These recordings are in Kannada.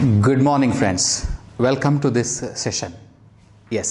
Good morning, friends. Welcome to this session. Yes.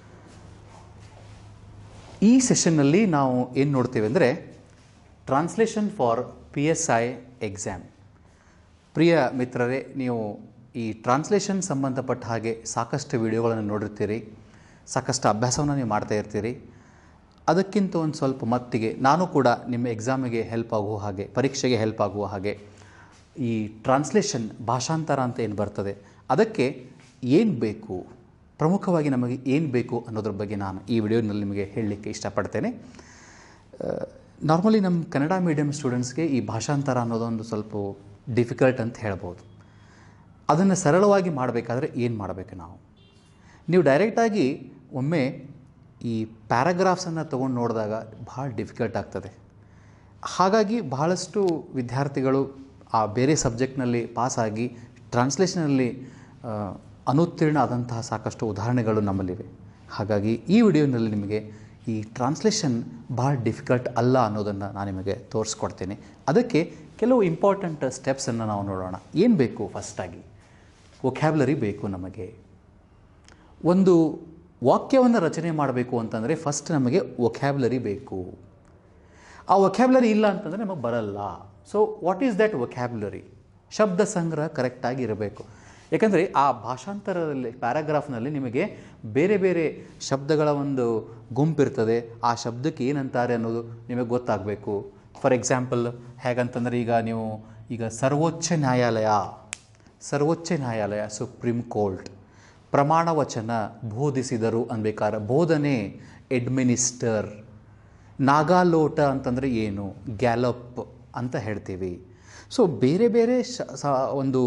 ಈ ಸೆಷನ್ನಲ್ಲಿ ನಾವು ಏನು ನೋಡ್ತೀವಿ ಅಂದರೆ translation for P S I exam ಪ್ರಿಯ ಮಿತ್ರರೇ ನೀವು ಈ ಟ್ರಾನ್ಸ್ಲೇಷನ್ ಸಂಬಂಧಪಟ್ಟ ಹಾಗೆ ಸಾಕಷ್ಟು ವಿಡಿಯೋಗಳನ್ನು ನೋಡಿರ್ತೀರಿ ಸಾಕಷ್ಟು ಅಭ್ಯಾಸವನ್ನು ನೀವು ಮಾಡ್ತಾ ಇರ್ತೀರಿ ಅದಕ್ಕಿಂತ ಒಂದು ಸ್ವಲ್ಪ ಮಟ್ಟಿಗೆ ನಾನು ಕೂಡ ನಿಮ್ಮ ಎಕ್ಸಾಮಿಗೆ ಹೆಲ್ಪ್ ಆಗುವ ಹಾಗೆ ಪರೀಕ್ಷೆಗೆ ಹೆಲ್ಪ್ ಆಗುವ ಹಾಗೆ ಈ ಟ್ರಾನ್ಸ್ಲೇಷನ್ ಭಾಷಾಂತರ ಅಂತ ಏನು ಬರ್ತದೆ ಅದಕ್ಕೆ ಏನು ಬೇಕು ಪ್ರಮುಖವಾಗಿ ನಮಗೆ ಏನು ಬೇಕು ಅನ್ನೋದ್ರ ಬಗ್ಗೆ ನಾನು ಈ ವಿಡಿಯೋನಲ್ಲಿ ನಿಮಗೆ ಹೇಳಲಿಕ್ಕೆ ಇಷ್ಟಪಡ್ತೇನೆ ನಾರ್ಮಲಿ ನಮ್ಮ ಕನ್ನಡ ಮೀಡಿಯಂ ಸ್ಟೂಡೆಂಟ್ಸ್ಗೆ ಈ ಭಾಷಾಂತರ ಅನ್ನೋದೊಂದು ಸ್ವಲ್ಪ ಡಿಫಿಕಲ್ಟ್ ಅಂತ ಹೇಳ್ಬೋದು ಅದನ್ನು ಸರಳವಾಗಿ ಮಾಡಬೇಕಾದ್ರೆ ಏನು ಮಾಡಬೇಕು ನಾವು ನೀವು ಡೈರೆಕ್ಟಾಗಿ ಒಮ್ಮೆ ಈ ಪ್ಯಾರಾಗ್ರಾಫ್ಸನ್ನು ತೊಗೊಂಡು ನೋಡಿದಾಗ ಭಾಳ ಡಿಫಿಕಲ್ಟ್ ಆಗ್ತದೆ ಹಾಗಾಗಿ ಬಹಳಷ್ಟು ವಿದ್ಯಾರ್ಥಿಗಳು ಆ ಬೇರೆ ಸಬ್ಜೆಕ್ಟ್ನಲ್ಲಿ ಪಾಸಾಗಿ ಟ್ರಾನ್ಸ್ಲೇಷನಲ್ಲಿ ಆ, ಅನುತ್ತೀರ್ಣ ಆದಂತಹ ಸಾಕಷ್ಟು ಉದಾಹರಣೆಗಳು ನಮ್ಮಲ್ಲಿವೆ ಹಾಗಾಗಿ ಈ ವಿಡಿಯೋನಲ್ಲಿ ನಿಮಗೆ ಈ ಟ್ರಾನ್ಸ್ಲೇಷನ್ ಭಾಳ ಡಿಫಿಕಲ್ಟ್ ಅಲ್ಲ ಅನ್ನೋದನ್ನು ನಾನು ನಿಮಗೆ ತೋರಿಸ್ಕೊಡ್ತೇನೆ ಅದಕ್ಕೆ ಕೆಲವು ಇಂಪಾರ್ಟೆಂಟ್ ಸ್ಟೆಪ್ಸನ್ನು ನಾವು ನೋಡೋಣ ಏನು ಬೇಕು ಫಸ್ಟಾಗಿ ವೊಕ್ಯಾಬ್ಲರಿ ಬೇಕು ನಮಗೆ ಒಂದು ವಾಕ್ಯವನ್ನು ರಚನೆ ಮಾಡಬೇಕು ಅಂತಂದರೆ ಫಸ್ಟ್ ನಮಗೆ ವೊಕ್ಯಾಬ್ಲರಿ ಬೇಕು ಆ ವೊಕ್ಯಾಬ್ಲರಿ ಇಲ್ಲ ಅಂತಂದರೆ ನಮಗೆ ಬರಲ್ಲ so what is that vocabulary ಶಬ್ದ ಸಂಗ್ರಹ ಕರೆಕ್ಟಾಗಿ ಇರಬೇಕು ಯಾಕಂದರೆ ಆ ಭಾಷಾಂತರದಲ್ಲಿ ಪ್ಯಾರಾಗ್ರಾಫ್ನಲ್ಲಿ ನಿಮಗೆ ಬೇರೆ ಬೇರೆ ಶಬ್ದಗಳ ಒಂದು ಗುಂಪಿರ್ತದೆ ಆ ಶಬ್ದಕ್ಕೆ ಏನಂತಾರೆ ಅನ್ನೋದು ನಿಮಗೆ ಗೊತ್ತಾಗಬೇಕು ಫಾರ್ ಎಕ್ಸಾಂಪಲ್ ಹೇಗಂತಂದರೆ ಈಗ ನೀವು ಈಗ ಸರ್ವೋಚ್ಚ ನ್ಯಾಯಾಲಯ ಸರ್ವೋಚ್ಚ ನ್ಯಾಯಾಲಯ ಸುಪ್ರೀಂ ಕೋರ್ಟ್ ಪ್ರಮಾಣ ವಚನ ಬೋಧಿಸಿದರು ಅನ್ಬೇಕಾದ್ರೆ ಬೋಧನೆ ಎಡ್ಮಿನಿಸ್ಟರ್ ನಾಗಾಲೋಟ ಅಂತಂದರೆ ಏನು ಗ್ಯಾಲಪ್ ಅಂತ ಹೇಳ್ತೀವಿ ಸೊ ಬೇರೆ ಬೇರೆ ಶ ಸ ಒಂದು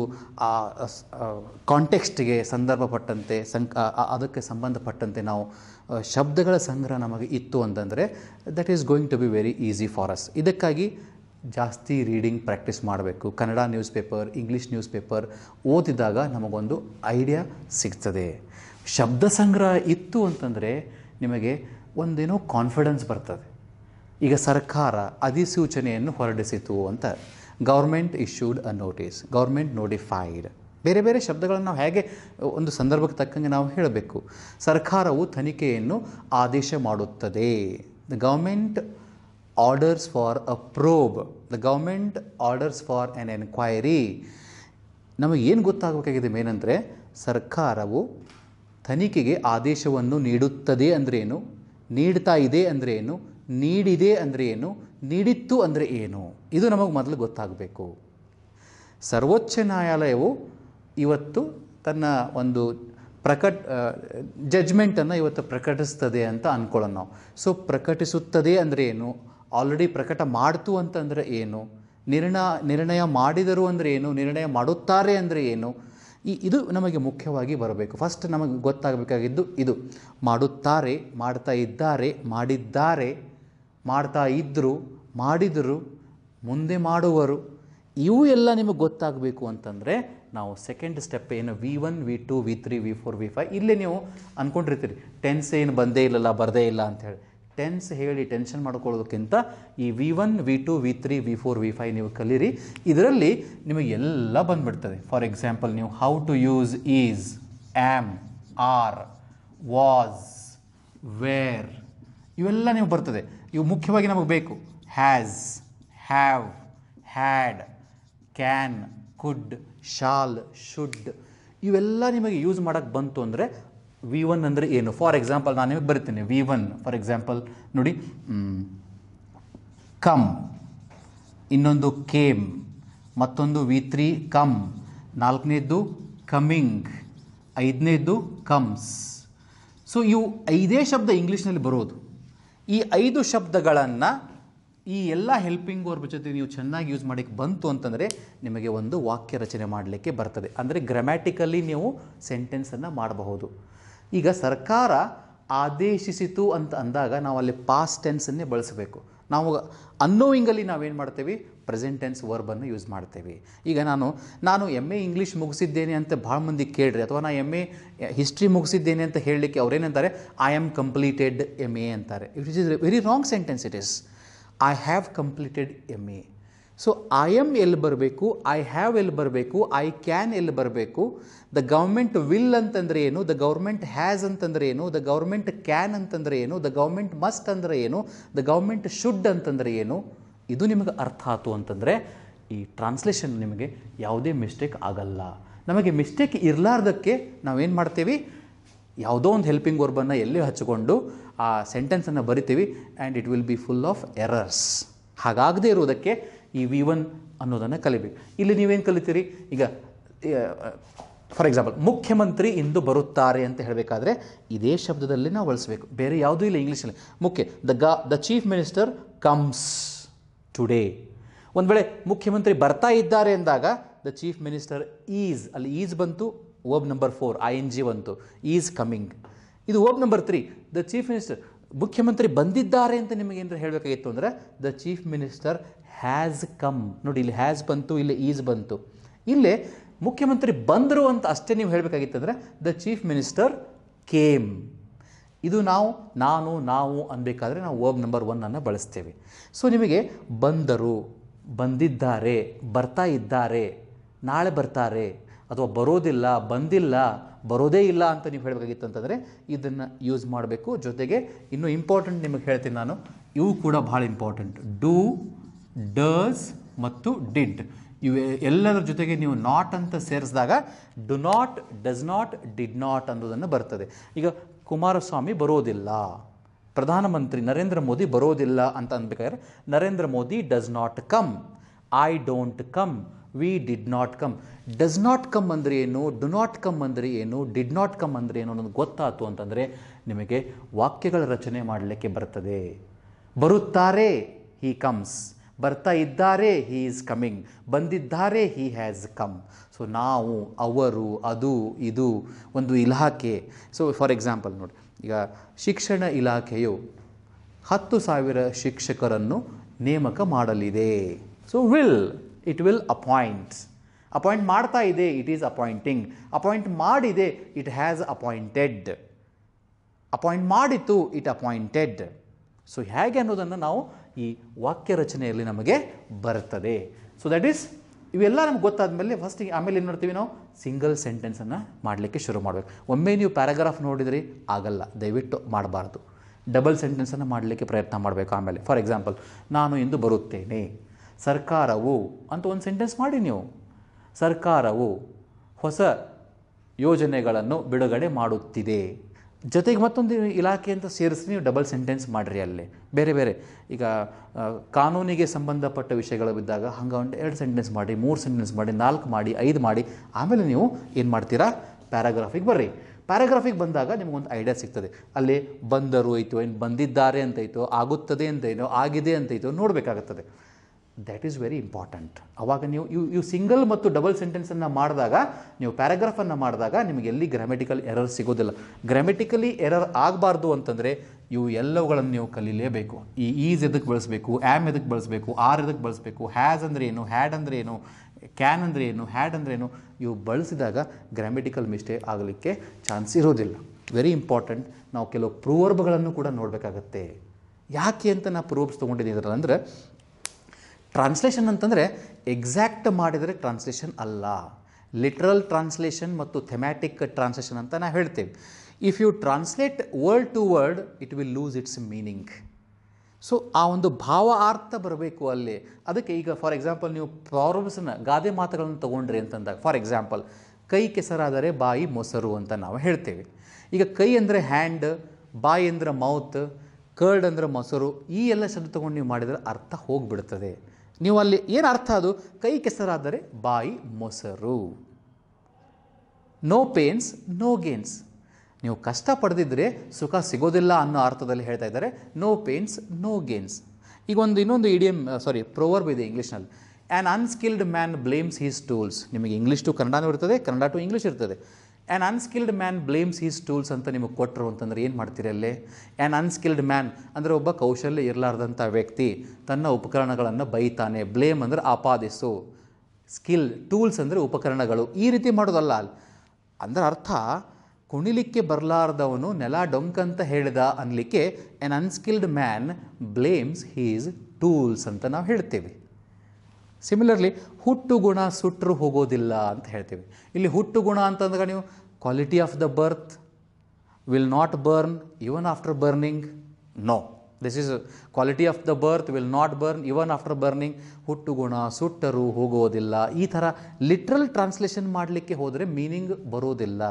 ಕಾಂಟೆಕ್ಸ್ಟ್ಗೆ ಸಂದರ್ಭಪಟ್ಟಂತೆ ಸಂ ಆ- ಆ- ಅದಕ್ಕೆ ಸಂಬಂಧಪಟ್ಟಂತೆ ನಾವು ಆ, ಶಬ್ದಗಳ ಸಂಗ್ರಹ ನಮಗೆ ಇತ್ತು ಅಂತಂದರೆ that is going to be very easy for us ಇದಕ್ಕಾಗಿ ಜಾಸ್ತಿ ರೀಡಿಂಗ್ ಪ್ರಾಕ್ಟೀಸ್ ಮಾಡಬೇಕು Kannada newspaper English newspaper ಓದಿದಾಗ ನಮಗೊಂದು ಐಡಿಯಾ ಸಿಗ್ತದೆ ಶಬ್ದ ಸಂಗ್ರಹ ಇತ್ತು ಅಂತಂದರೆ ನಿಮಗೆ ಒಂದೇನೋ ಕಾನ್ಫಿಡೆನ್ಸ್ ಬರ್ತದೆ ಈಗ ಸರ್ಕಾರ ಅಧಿಸೂಚನೆಯನ್ನು ಹೊರಡಿಸಿತು ಅಂತ government issued a notice government notified ಬೇರೆ ಬೇರೆ ಶಬ್ದಗಳನ್ನು ನಾವು ಹೇಗೆ ಒಂದು ಸಂದರ್ಭಕ್ಕೆ ತಕ್ಕಂಗೆ ನಾವು ಹೇಳಬೇಕು ಸರ್ಕಾರವು ತನಿಖೆಯನ್ನು ಆದೇಶ ಮಾಡುತ್ತದೆ the government orders for a probe the government orders for an enquiry ನಮಗೆ ಏನು ಗೊತ್ತಾಗಬೇಕಾಗಿದೆ ಮೇನಂದರೆ ಸರ್ಕಾರವು ತನಿಖೆಗೆ ಆದೇಶವನ್ನು ನೀಡುತ್ತದೆ ಅಂದ್ರೇನು ನೀಡ್ತಾ ಇದೆ ಅಂದರೆ ಏನು ನೀಡಿದೆ ಅಂದರೆ ಏನು ನೀಡಿತ್ತು ಅಂದರೆ ಏನು ಇದು ನಮಗೆ ಮೊದಲು ಗೊತ್ತಾಗಬೇಕು ಸರ್ವೋಚ್ಚ ನ್ಯಾಯಾಲಯವು ಇವತ್ತು ತನ್ನ ಒಂದು ಪ್ರಕಟ್ ಜಡ್ಜ್ಮೆಂಟನ್ನು ಇವತ್ತು ಪ್ರಕಟಿಸ್ತದೆ ಅಂತ ಅಂದ್ಕೊಳ್ಳೋಣ ನಾವು ಸೊ ಪ್ರಕಟಿಸುತ್ತದೆ ಅಂದರೆ ಏನು ಆಲ್ರೆಡಿ ಪ್ರಕಟ ಮಾಡ್ತು ಅಂತಂದರೆ ಏನು ನಿರ್ಣಯ ನಿರ್ಣಯ ಮಾಡಿದರು ಅಂದರೆ ಏನು ನಿರ್ಣಯ ಮಾಡುತ್ತಾರೆ ಅಂದರೆ ಏನು ಈ ಇದು ನಮಗೆ ಮುಖ್ಯವಾಗಿ ಬರಬೇಕು ಫಸ್ಟ್ ನಮಗೆ ಗೊತ್ತಾಗಬೇಕಾಗಿದ್ದು ಇದು ಮಾಡುತ್ತಾರೆ ಮಾಡ್ತಾ ಇದ್ದಾರೆ ಮಾಡಿದ್ದಾರೆ ಮಾಡ್ತಾ ಇದ್ದರು ಮಾಡಿದರು ಮುಂದೆ ಮಾಡುವರು ಇವು ಎಲ್ಲ ನಿಮಗೆ ಗೊತ್ತಾಗಬೇಕು ಅಂತಂದರೆ ನಾವು ಸೆಕೆಂಡ್ ಸ್ಟೆಪ್ ಏನು V one V two V three V four V five ಇಲ್ಲೇ ನೀವು ಅಂದ್ಕೊಂಡಿರ್ತೀರಿ ಟೆನ್ಸ್ ಏನು ಬಂದೇ ಇಲ್ಲಲ್ಲ ಬರದೇ ಇಲ್ಲ ಅಂತ ಹೇಳಿ ಟೆನ್ಸ್ ಹೇಳಿ ಟೆನ್ಷನ್ ಮಾಡ್ಕೊಳ್ಳೋದಕ್ಕಿಂತ ಈ V one V two V three V four V five ನೀವು ಕಲೀರಿ ಇದರಲ್ಲಿ ನಿಮಗೆ ಎಲ್ಲ ಬಂದ್ಬಿಡ್ತದೆ ಫಾರ್ ಎಕ್ಸಾಂಪಲ್ ನೀವು how to use is am are was were ಇವೆಲ್ಲ ನೀವು ಬರ್ತದೆ ಇವು ಮುಖ್ಯವಾಗಿ ನಮಗೆ ಬೇಕು has have had can could shall should ಇವೆಲ್ಲ ನಿಮಗೆ ಯೂಸ್ ಮಾಡೋಕ್ಕೆ ಬಂತು ಅಂದರೆ ವಿ ಒನ್ ಅಂದರೆ ಏನು ಫಾರ್ ಎಕ್ಸಾಂಪಲ್ ನಾನು ನಿಮಗೆ ಬರಿತೀನಿ ವಿ ಒನ್ ಫಾರ್ ಎಕ್ಸಾಂಪಲ್ ನೋಡಿ ಕಮ್ ಇನ್ನೊಂದು ಕೇಮ್ ಮತ್ತೊಂದು ವಿ ತ್ರೀ ಕಮ್ ನಾಲ್ಕನೇದ್ದು ಕಮಿಂಗ್ ಐದನೇದ್ದು ಕಮ್ಸ್ ಸೊ ಇವು ಐದೇ ಶಬ್ದ ಇಂಗ್ಲೀಷ್ನಲ್ಲಿ ಬರೋದು ಈ ಐದು ಶಬ್ದಗಳನ್ನು ಈ ಎಲ್ಲ ಹೆಲ್ಪಿಂಗ್ ವರ್ಬ್ ಜೊತೆ ನೀವು ಚೆನ್ನಾಗಿ ಯೂಸ್ ಮಾಡಲಿಕ್ಕೆ ಬಂತು ಅಂತಂದರೆ ನಿಮಗೆ ಒಂದು ವಾಕ್ಯ ರಚನೆ ಮಾಡಲಿಕ್ಕೆ ಬರ್ತದೆ ಅಂದರೆ ಗ್ರಾಮ್ಯಾಟಿಕಲಿ ನೀವು ಸೆಂಟೆನ್ಸನ್ನು ಮಾಡಬಹುದು ಈಗ ಸರ್ಕಾರ ಆದೇಶಿಸಿತು ಅಂತ ಅಂದಾಗ ನಾವು ಅಲ್ಲಿ ಪಾಸ್ಟ್ ಟೆನ್ಸನ್ನೇ ಬಳಸಬೇಕು ನಾವು ಅನ್ನೋವಿಂಗಲ್ಲಿ ನಾವೇನು ಮಾಡ್ತೇವೆ ಪ್ರೆಸೆಂಟ್ ಟೆನ್ಸ್ ವರ್ಬನ್ನು ಯೂಸ್ ಮಾಡ್ತೇವೆ ಈಗ ನಾನು ನಾನು ಎಮ್ ಎ ಇಂಗ್ಲೀಷ್ ಮುಗಿಸಿದ್ದೇನೆ ಅಂತ ಭಾಳ ಮಂದಿ ಕೇಳ್ರಿ ಅಥವಾ ನಾನು ಎಮ್ ಎ ಹಿಸ್ಟ್ರಿ ಮುಗಿಸಿದ್ದೇನೆ ಅಂತ ಹೇಳಲಿಕ್ಕೆ ಅವ್ರೇನಂತಾರೆ I am completed M A ಅಂತಾರೆ it is very wrong sentence it is I have completed M A so I am ಎಲ್ಲಿ ಬರಬೇಕು ಐ ಹ್ಯಾವ್ ಎಲ್ಲಿ ಬರಬೇಕು ಐ ಕ್ಯಾನ್ ಎಲ್ಲಿ ಬರಬೇಕು ದ ಗೌರ್ಮೆಂಟ್ ವಿಲ್ ಅಂತಂದರೆ ಏನು ದ ಗೌರ್ಮೆಂಟ್ ಹ್ಯಾಸ್ ಅಂತಂದರೆ ಏನು ದ ಗೌರ್ಮೆಂಟ್ ಕ್ಯಾನ್ ಅಂತಂದರೆ ಏನು ದ ಗೌರ್ಮೆಂಟ್ ಮಸ್ಟ್ ಅಂದರೆ ಏನು ದ ಗೌರ್ಮೆಂಟ್ ಶುಡ್ ಅಂತಂದರೆ ಏನು ಇದು ನಿಮಗೆ ಅರ್ಥ ಆಯಿತು ಅಂತಂದರೆ ಈ ಟ್ರಾನ್ಸ್ಲೇಷನ್ ನಿಮಗೆ ಯಾವುದೇ ಮಿಸ್ಟೇಕ್ ಆಗಲ್ಲ ನಮಗೆ ಮಿಸ್ಟೇಕ್ ಇರಲಾರ್ದಕ್ಕೆ ನಾವೇನು ಮಾಡ್ತೀವಿ ಯಾವುದೋ ಒಂದು ಹೆಲ್ಪಿಂಗ್ ವರ್ಬನ್ನು ಎಲ್ಲಿ ಹಚ್ಚಿಕೊಂಡು ಆ ಸೆಂಟೆನ್ಸನ್ನು ಬರಿತೀವಿ and it will be full of errors ಹಾಗಾಗದೇ ಇರುವುದಕ್ಕೆ ಈ ವಿ ಒನ್ ಅನ್ನೋದನ್ನು ಕಲಿಬೇಕು ಇಲ್ಲಿ ನೀವೇನು ಕಲಿತೀರಿ ಈಗ ಫಾರ್ ಎಕ್ಸಾಂಪಲ್ ಮುಖ್ಯಮಂತ್ರಿ ಇಂದು ಬರುತ್ತಾರೆ ಅಂತ ಹೇಳಬೇಕಾದ್ರೆ ಇದೇ ಶಬ್ದದಲ್ಲಿ ನಾವು ಬಳಸಬೇಕು ಬೇರೆ ಯಾವುದೂ ಇಲ್ಲ ಇಂಗ್ಲೀಷಲ್ಲಿ ಮುಖ್ಯ ದ ಗಾ the chief minister comes today ಒಂದು ವೇಳೆ ಮುಖ್ಯಮಂತ್ರಿ ಬರ್ತಾ ಇದ್ದಾರೆ ಎಂದಾಗ ದ ಚೀಫ್ ಮಿನಿಸ್ಟರ್ ಈಸ್ ಅಲ್ಲಿ ಈಸ್ ಬಂತು verb number four I N G ಬಂತು ಈಸ್ ಕಮಿಂಗ್ ಇದು verb number three the chief minister ಮುಖ್ಯಮಂತ್ರಿ ಬಂದಿದ್ದಾರೆ ಅಂತ ನಿಮಗೆ ಏನಾರು ಹೇಳಬೇಕಾಗಿತ್ತು ಅಂದರೆ the chief minister has come ನೋಡಿ ಇಲ್ಲಿ ಹ್ಯಾಸ್ ಬಂತು ಇಲ್ಲಿ ಈಸ್ ಬಂತು ಇಲ್ಲೇ ಮುಖ್ಯಮಂತ್ರಿ ಬಂದರು ಅಂತ ಅಷ್ಟೇ ನೀವು ಹೇಳಬೇಕಾಗಿತ್ತಂದರೆ ದ ಚೀಫ್ ಮಿನಿಸ್ಟರ್ ಕೇಮ್ ಇದು ನಾವು ನಾನು ನಾವು ಅನ್ಬೇಕಾದ್ರೆ ನಾವು ವರ್ಬ್ ನಂಬರ್ ಒನ್ನನ್ನು ಬಳಸ್ತೇವೆ ಸೊ ನಿಮಗೆ ಬಂದರು ಬಂದಿದ್ದಾರೆ ಬರ್ತಾ ಇದ್ದಾರೆ ನಾಳೆ ಬರ್ತಾರೆ ಅಥವಾ ಬರೋದಿಲ್ಲ ಬಂದಿಲ್ಲ ಬರೋದೇ ಇಲ್ಲ ಅಂತ ನೀವು ಹೇಳಬೇಕಾಗಿತ್ತು ಅಂತಂದರೆ ಇದನ್ನು ಯೂಸ್ ಮಾಡಬೇಕು ಜೊತೆಗೆ ಇನ್ನೂ ಇಂಪಾರ್ಟೆಂಟ್ ನಿಮಗೆ ಹೇಳ್ತೀನಿ ನಾನು ಇವು ಕೂಡ ಭಾಳ ಇಂಪಾರ್ಟೆಂಟ್ ಡೂ ಡಸ್ ಮತ್ತು ಡಿಡ್ ಇವು ಎಲ್ಲದರ ಜೊತೆಗೆ ನೀವು ನಾಟ್ ಅಂತ ಸೇರಿಸಿದಾಗ do not does not did not ಅನ್ನೋದನ್ನು ಬರ್ತದೆ ಈಗ ಕುಮಾರಸ್ವಾಮಿ ಬರೋದಿಲ್ಲ ಪ್ರಧಾನಮಂತ್ರಿ ನರೇಂದ್ರ ಮೋದಿ ಬರೋದಿಲ್ಲ ಅಂತ ಅನ್ಬೇಕಾದ್ರೆ Narendra Modi does not come I don't come we did not come does not come ಅಂದರೆ ಏನು ಡು ನಾಟ್ ಕಮ್ ಅಂದರೆ ಏನು ಡಿಡ್ ನಾಟ್ ಕಮ್ ಅಂದರೆ ಏನು ಅನ್ನೋದು ಗೊತ್ತಾಯ್ತು ಅಂತಂದರೆ ನಿಮಗೆ ವಾಕ್ಯಗಳ ರಚನೆ ಮಾಡಲಿಕ್ಕೆ ಬರ್ತದೆ ಬರುತ್ತಾರೆ ಹೀ ಕಮ್ಸ್ ಬರ್ತಾ ಇದ್ದಾರೆ ಹೀ ಈಸ್ ಕಮಿಂಗ್ ಬಂದಿದ್ದಾರೆ ಹೀ ಹ್ಯಾಸ್ ಕಮ್ ಸೊ ನಾವು ಅವರು ಅದು ಇದು ಒಂದು ಇಲಾಖೆ ಸೊ ಫಾರ್ ಎಕ್ಸಾಂಪಲ್ ನೋಡಿ ಈಗ ಶಿಕ್ಷಣ ಇಲಾಖೆಯು ಹತ್ತು ಸಾವಿರ ಶಿಕ್ಷಕರನ್ನು ನೇಮಕ ಮಾಡಲಿದೆ so will it will appoints appoint ಮಾಡ್ತಾ ಇದೆ ಇಟ್ ಈಸ್ ಅಪಾಯಿಂಟಿಂಗ್ ಅಪಾಯಿಂಟ್ ಮಾಡಿದೆ ಇಟ್ ಹ್ಯಾಸ್ ಅಪಾಯಿಂಟೆಡ್ ಅಪಾಯಿಂಟ್ ಮಾಡಿತ್ತು ಇಟ್ ಅಪಾಯಿಂಟೆಡ್ ಸೊ ಹೇಗೆ ಅನ್ನೋದನ್ನು ನಾವು ಈ ವಾಕ್ಯ ರಚನೆಯಲ್ಲಿ ನಮಗೆ ಬರ್ತದೆ ಸೊ ದಟ್ ಈಸ್ ಇವೆಲ್ಲ ನಮ್ಗೆ ಗೊತ್ತಾದ ಮೇಲೆ ಫಸ್ಟಿಗೆ ಆಮೇಲೆ ಏನು ಮಾಡ್ತೀವಿ ನಾವು ಸಿಂಗಲ್ ಸೆಂಟೆನ್ಸನ್ನು ಮಾಡಲಿಕ್ಕೆ ಶುರು ಮಾಡಬೇಕು ಒಮ್ಮೆ ನೀವು ಪ್ಯಾರಾಗ್ರಾಫ್ ನೋಡಿದ್ರಿ ಆಗಲ್ಲ ದಯವಿಟ್ಟು ಮಾಡಬಾರ್ದು ಡಬಲ್ ಸೆಂಟೆನ್ಸನ್ನು ಮಾಡಲಿಕ್ಕೆ ಪ್ರಯತ್ನ ಮಾಡಬೇಕು ಆಮೇಲೆ ಫಾರ್ ಎಕ್ಸಾಂಪಲ್ ನಾನು ಇಂದು ಬರುತ್ತೇನೆ ಸರ್ಕಾರವು ಅಂತ ಒಂದು ಸೆಂಟೆನ್ಸ್ ಮಾಡಿ ನೀವು ಸರ್ಕಾರವು ಹೊಸ ಯೋಜನೆಗಳನ್ನು ಬಿಡುಗಡೆ ಮಾಡುತ್ತಿದೆ ಜೊತೆಗೆ ಮತ್ತೊಂದು ಇಲಾಖೆ ಅಂತ ಸೇರಿಸಿ ನೀವು ಡಬಲ್ ಸೆಂಟೆನ್ಸ್ ಮಾಡಿರಿ ಅಲ್ಲಿ ಬೇರೆ ಬೇರೆ ಈಗ ಆ, ಕಾನೂನಿಗೆ ಸಂಬಂಧಪಟ್ಟ ವಿಷಯಗಳು ಬಿದ್ದಾಗ ಹಂಗೆ ಒಂದು ಎರಡು ಸೆಂಟೆನ್ಸ್ ಮಾಡಿ ಮೂರು ಸೆಂಟೆನ್ಸ್ ಮಾಡಿ ನಾಲ್ಕು ಮಾಡಿ ಐದು ಮಾಡಿ ಆಮೇಲೆ ನೀವು ಏನು ಮಾಡ್ತೀರಾ ಪ್ಯಾರಾಗ್ರಾಫಿಗೆ ಬರ್ರಿ ಪ್ಯಾರಾಗ್ರಾಫಿಗೆ ಬಂದಾಗ ನಿಮಗೊಂದು ಐಡಿಯಾ ಸಿಗ್ತದೆ ಅಲ್ಲಿ ಬಂದರು ಐತೋ ಏನು ಬಂದಿದ್ದಾರೆ ಅಂತೈತೋ ಆಗುತ್ತದೆ ಅಂತೈತೋ ಆಗಿದೆ ಅಂತೈತೋ ನೋಡಬೇಕಾಗುತ್ತದೆ ದ್ಯಾಟ್ ಈಸ್ ವೆರಿ ಇಂಪಾರ್ಟೆಂಟ್ ಅವಾಗ ನೀವು ಇವು ಇವು ಸಿಂಗಲ್ ಮತ್ತು ಡಬಲ್ ಸೆಂಟೆನ್ಸನ್ನು ಮಾಡಿದಾಗ ನೀವು ಪ್ಯಾರಾಗ್ರಾಫನ್ನು ಮಾಡಿದಾಗ ನಿಮಗೆ ಎಲ್ಲಿ ಗ್ರಾಮೆಟಿಕಲ್ ಎರರ್ ಸಿಗೋದಿಲ್ಲ ಗ್ರಾಮೆಟಿಕಲಿ ಎರರ್ ಆಗಬಾರ್ದು ಅಂತಂದರೆ ಇವು ಎಲ್ಲವುಗಳನ್ನು ನೀವು ಕಲೀಲೇಬೇಕು ಈ ಈಸ್ ಎದಕ್ಕೆ ಬಳಸಬೇಕು ಆ್ಯಮ್ ಎದಕ್ಕೆ ಬಳಸಬೇಕು ಆರ್ ಎದಕ್ಕೆ ಬಳಸಬೇಕು ಹ್ಯಾಸ್ ಅಂದರೆ ಏನು ಹ್ಯಾಡ್ ಅಂದರೆ ಏನು ಕ್ಯಾನ್ ಅಂದರೆ ಏನು ಹ್ಯಾಡ್ ಅಂದರೆ ಏನು ಇವು ಬಳಸಿದಾಗ ಗ್ರಾಮೆಟಿಕಲ್ ಮಿಸ್ಟೇಕ್ ಆಗಲಿಕ್ಕೆ ಚಾನ್ಸ್ ಇರೋದಿಲ್ಲ ವೆರಿ ಇಂಪಾರ್ಟೆಂಟ್ ನಾವು ಕೆಲವು ಪ್ರೂವರ್ಬ್ಗಳನ್ನು ಕೂಡ ನೋಡಬೇಕಾಗತ್ತೆ ಯಾಕೆ ಅಂತ ನಾ ಪ್ರೂವ್ಸ್ ತೊಗೊಂಡಿದ್ದೀನಿ ಅಂದರೆ ಟ್ರಾನ್ಸ್ಲೇಷನ್ ಅಂತಂದರೆ ಎಕ್ಸಾಕ್ಟ್ ಮಾಡಿದರೆ ಟ್ರಾನ್ಸ್ಲೇಷನ್ ಅಲ್ಲ ಲಿಟ್ರಲ್ ಟ್ರಾನ್ಸ್ಲೇಷನ್ ಮತ್ತು ಥೆಮ್ಯಾಟಿಕ್ ಟ್ರಾನ್ಸ್ಲೇಷನ್ ಅಂತ ನಾವು ಹೇಳ್ತೇವೆ if you translate word to word it will lose its meaning so ಆ ಒಂದು ಭಾವ ಅರ್ಥ ಬರಬೇಕು ಅಲ್ಲಿ ಅದಕ್ಕೆ ಈಗ ಫಾರ್ ಎಕ್ಸಾಂಪಲ್ ನೀವು ಪ್ರಾಬ್ಲಮ್ಸನ್ನ ಗಾದೆ ಮಾತುಗಳನ್ನು ತೊಗೊಂಡ್ರಿ ಅಂತಂದಾಗ ಫಾರ್ ಎಕ್ಸಾಂಪಲ್ ಕೈ ಕೆಸರಾದರೆ ಬಾಯಿ ಮೊಸರು ಅಂತ ನಾವು ಹೇಳ್ತೇವೆ ಈಗ ಕೈ ಅಂದರೆ ಹ್ಯಾಂಡ್ ಬಾಯಿ ಅಂದರೆ ಮೌತ್ ಕರ್ಡ್ ಅಂದರೆ ಮೊಸರು ಈ ಎಲ್ಲ ಶಬ್ದ ತೊಗೊಂಡು ನೀವು ಮಾಡಿದರೆ ಅರ್ಥ ಹೋಗಿಬಿಡ್ತದೆ ನೀವು ಅಲ್ಲಿ ಏನು ಅರ್ಥ ಅದು ಕೈ ಕೆಸರಾದರೆ ಬಾಯಿ ಮೊಸರು ನೋ ಪೇನ್ಸ್ ನೋ ಗೇನ್ಸ್ ನೀವು ಕಷ್ಟ ಪಡೆದಿದ್ದರೆ ಸುಖ ಸಿಗೋದಿಲ್ಲ ಅನ್ನೋ ಅರ್ಥದಲ್ಲಿ ಹೇಳ್ತಾ ಇದ್ದಾರೆ ನೋ ಪೇನ್ಸ್ ನೋ ಗೇನ್ಸ್ ಈಗ ಒಂದು ಇನ್ನೊಂದು ಇಡಿಯಮ್ ಸಾರಿ ಪ್ರೋವರ್ಬ್ ಇದೆ ಇಂಗ್ಲೀಷ್ನಲ್ಲಿ an unskilled man blames his tools ನಿಮಗೆ ಇಂಗ್ಲೀಷ್ ಟು ಕನ್ನಡನೂ ಇರ್ತದೆ ಕನ್ನಡ ಟು ಇಂಗ್ಲೀಷ್ ಇರ್ತದೆ an unskilled man blames his tools ಅಂತ ನಿಮಗೆ ಕೊಟ್ಟರು ಅಂತಂದ್ರೆ ಏನು ಮಾಡ್ತೀರಿ ಅಲ್ಲೇ ಆ್ಯನ್ ಅನ್ಸ್ಕಿಲ್ಡ್ ಮ್ಯಾನ್ ಅಂದರೆ ಒಬ್ಬ ಕೌಶಲ್ಯ ಇರಲಾರ್ದಂಥ ವ್ಯಕ್ತಿ ತನ್ನ ಉಪಕರಣಗಳನ್ನು ಬೈತಾನೆ ಬ್ಲೇಮ್ ಅಂದರೆ ಆಪಾದಿಸು ಸ್ಕಿಲ್ ಟೂಲ್ಸ್ ಅಂದರೆ ಉಪಕರಣಗಳು ಈ ರೀತಿ ಮಾಡೋದಲ್ಲ ಅಲ್ಲಿ ಅಂದ್ರೆ ಅರ್ಥ ಕುಣಿಲಿಕ್ಕೆ ಬರಲಾರ್ದವನು ನೆಲ ಡೊಂಕಂತ ಹೇಳಿದ ಅನ್ಲಿಕ್ಕೆ an unskilled man blames his tools ಅಂತ ನಾವು ಹೇಳ್ತೇವೆ ಸಿಮಿಲರ್ಲಿ ಹುಟ್ಟು ಗುಣ ಸುಟ್ಟರು ಹೋಗೋದಿಲ್ಲ ಅಂತ ಹೇಳ್ತೀವಿ ಇಲ್ಲಿ ಹುಟ್ಟು ಗುಣ ಅಂತಂದಾಗ ನೀವು quality of the birth will not burn even after burning no this is quality of the birth will not burn even after burning ಹುಟ್ಟು ಗುಣ ಸುಟ್ಟರು ಹೋಗೋದಿಲ್ಲ ಈ ಥರ ಲಿಟ್ರಲ್ ಟ್ರಾನ್ಸ್ಲೇಷನ್ ಮಾಡಲಿಕ್ಕೆ ಹೋದರೆ ಮೀನಿಂಗ್ ಬರೋದಿಲ್ಲ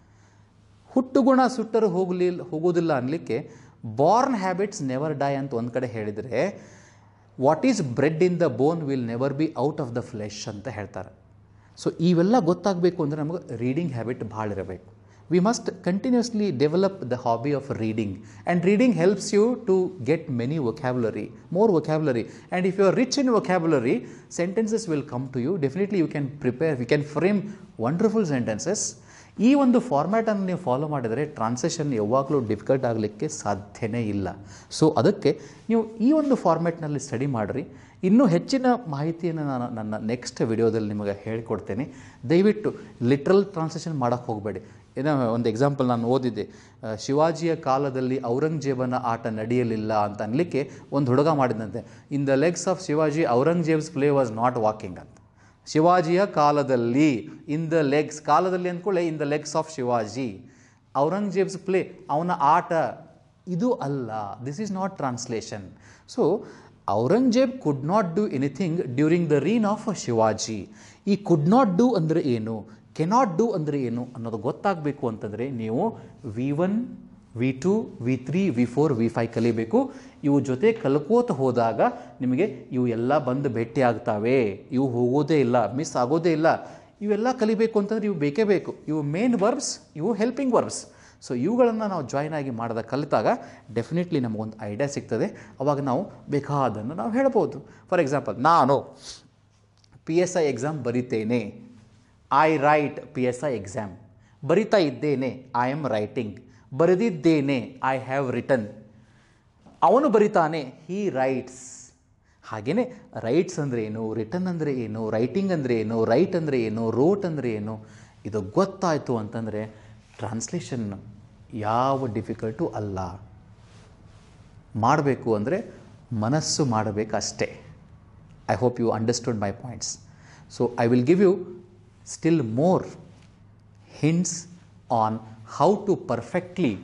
ಹುಟ್ಟು ಗುಣ ಸುಟ್ಟರು ಹೋಗಲಿಲ್ಲ ಹೋಗೋದಿಲ್ಲ ಅನ್ನಲಿಕ್ಕೆ ಬಾರ್ನ್ ಹ್ಯಾಬಿಟ್ಸ್ ನೆವರ್ ಡೈ ಅಂತ ಒಂದು ಕಡೆ ಹೇಳಿದರೆ what is bred in the bone will never be out of the flesh ಅಂತ ಹೇಳ್ತಾರೆ ಸೊ ಇವೆಲ್ಲ ಗೊತ್ತಾಗಬೇಕು ಅಂದರೆ ನಮಗೆ ರೀಡಿಂಗ್ ಹ್ಯಾಬಿಟ್ ಭಾಳ ಇರಬೇಕು we must continuously develop the hobby of reading and reading helps you to get many vocabulary more vocabulary and if you are rich in vocabulary sentences will come to you definitely you can prepare we can frame wonderful sentences ಈ ಒಂದು ಫಾರ್ಮ್ಯಾಟನ್ನು ನೀವು ಫಾಲೋ ಮಾಡಿದರೆ ಟ್ರಾನ್ಸ್ಲೇಷನ್ ಯಾವಾಗಲೂ ಡಿಫಿಕಲ್ಟ್ ಆಗಲಿಕ್ಕೆ ಸಾಧ್ಯನೇ ಇಲ್ಲ ಸೊ ಅದಕ್ಕೆ ನೀವು ಈ ಒಂದು ಫಾರ್ಮ್ಯಾಟ್ನಲ್ಲಿ ಸ್ಟಡಿ ಮಾಡಿರಿ ಇನ್ನೂ ಹೆಚ್ಚಿನ ಮಾಹಿತಿಯನ್ನು ನಾನು ನನ್ನ ನೆಕ್ಸ್ಟ್ ವಿಡಿಯೋದಲ್ಲಿ ನಿಮಗೆ ಹೇಳಿಕೊಡ್ತೇನೆ ದಯವಿಟ್ಟು ಲಿಟ್ರಲ್ ಟ್ರಾನ್ಸ್ಲೇಷನ್ ಮಾಡೋಕ್ಕೆ ಹೋಗಬೇಡಿ ಏನೋ ಒಂದು ಎಕ್ಸಾಂಪಲ್ ನಾನು ಓದಿದ್ದೆ ಆ, ಶಿವಾಜಿಯ ಕಾಲದಲ್ಲಿ ಔರಂಗಜೇಬನ ಆಟ ನಡೆಯಲಿಲ್ಲ ಅಂತ ಅನ್ಲಿಕ್ಕೆ ಒಂದು ಹುಡುಗ ಮಾಡಿದಂತೆ in the legs of Shivaji Aurangzeb's play was not walking ಅಂತ ಶಿವಾಜಿಯ ಕಾಲದಲ್ಲಿ ಇನ್ ದ ಲೆಗ್ಸ್ ಕಾಲದಲ್ಲಿ ಅಂದ್ಕೊಳ್ಳೆ in the legs of Shivaji Aurangzeb's play ಅವನ ಆಟ ಇದು ಅಲ್ಲ this is not translation so Aurangzeb could not do anything during the reign of Shivaji ಈ ಕುಡ್ ನಾಟ್ ಡೂ ಅಂದರೆ ಏನು ಕೆನಾಟ್ ಡೂ ಅಂದರೆ ಏನು ಅನ್ನೋದು ಗೊತ್ತಾಗಬೇಕು ಅಂತಂದರೆ ನೀವು V one V two V three V four V five ಕಲಿಬೇಕು ಇವು ಜೊತೆ ಕಲ್ಕೋತ ಹೋದಾಗ ನಿಮಗೆ ಇವು ಎಲ್ಲ ಬಂದು ಭೇಟಿ ಆಗ್ತಾವೆ ಇವು ಹೋಗೋದೇ ಇಲ್ಲ ಮಿಸ್ ಆಗೋದೇ ಇಲ್ಲ ಇವೆಲ್ಲ ಕಲಿಬೇಕು ಅಂತಂದ್ರೆ ಇವು ಬೇಕೇ ಬೇಕು ಇವು ಮೇನ್ ವರ್ಬ್ಸ್ ಇವು ಹೆಲ್ಪಿಂಗ್ ವರ್ಬ್ಸ್ ಸೊ ಇವುಗಳನ್ನು ನಾವು ಜಾಯ್ನ್ ಆಗಿ ಮಾಡಿದ ಕಲಿತಾಗ ಡೆಫಿನೆಟ್ಲಿ ನಮಗೊಂದು ಐಡಿಯಾ ಸಿಗ್ತದೆ ಅವಾಗ ನಾವು ಬೇಕಾದನ್ನು ನಾವು ಹೇಳ್ಬೋದು ಫಾರ್ ಎಕ್ಸಾಂಪಲ್ ನಾನು ಪಿ ಎಸ್ ಐ ಎಕ್ಸಾಮ್ ಬರಿತೇನೆ I write P S I exam ಬರಿತಾ ಇದ್ದೇನೆ ಐ ಆಮ್ ರೈಟಿಂಗ್ ಬರೆದಿದ್ದೇನೆ ಐ ಹ್ಯಾವ್ ರಿಟನ್ ಅವನು ಬರಿತಾನೆ ಹೀ ರೈಟ್ಸ್ ಹಾಗೆಯೇ ರೈಟ್ಸ್ ಅಂದರೆ ಏನು ರಿಟರ್ನ್ ಅಂದರೆ ಏನು ರೈಟಿಂಗ್ ಅಂದರೆ ಏನು ರೈಟ್ ಅಂದರೆ ಏನು ರೋಟ್ ಅಂದರೆ ಏನು ಇದು ಗೊತ್ತಾಯಿತು ಅಂತಂದರೆ ಟ್ರಾನ್ಸ್ಲೇಷನ್ ಯಾವ ಡಿಫಿಕಲ್ಟು ಅಲ್ಲ ಮಾಡಬೇಕು ಅಂದರೆ ಮನಸ್ಸು ಮಾಡಬೇಕಷ್ಟೇ I hope you understood my points so I will give you still more hints on how to perfectly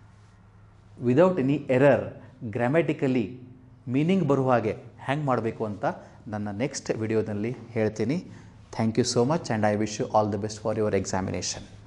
without any error grammatically meaning ಬರುವ ಹಾಗೆ ಹ್ಯಾಂಗೆ ಮಾಡಬೇಕು ಅಂತ ನನ್ನ ನೆಕ್ಸ್ಟ್ ವಿಡಿಯೋದಲ್ಲಿ ಹೇಳ್ತೀನಿ thank you so much and I wish you all the best for your examination